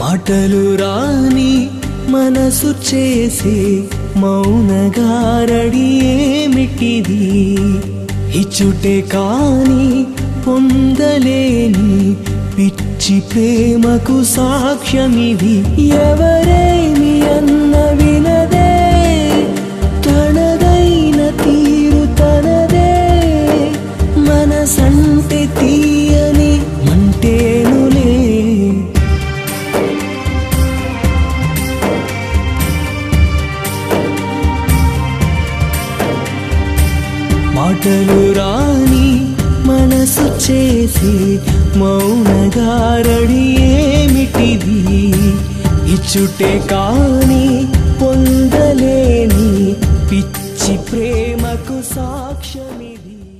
మాటలు రాని మనసు చేసి మౌనగారడి ఏమిటిది ఇచ్చుటే కాని పొందలేని పిచ్చి ప్రేమకు సాక్ష్యమిది ఎవరేమి అన్న వినదే తనదైన తీరు తనదే మనసంటే తీయని మంటేనులే మాటలు రాని మనసు చేసి మౌనగారడి ఏమిటిది ఇచ్చుటే కాని పొందలేని పిచ్చి ప్రేమకు సాక్ష్యమిది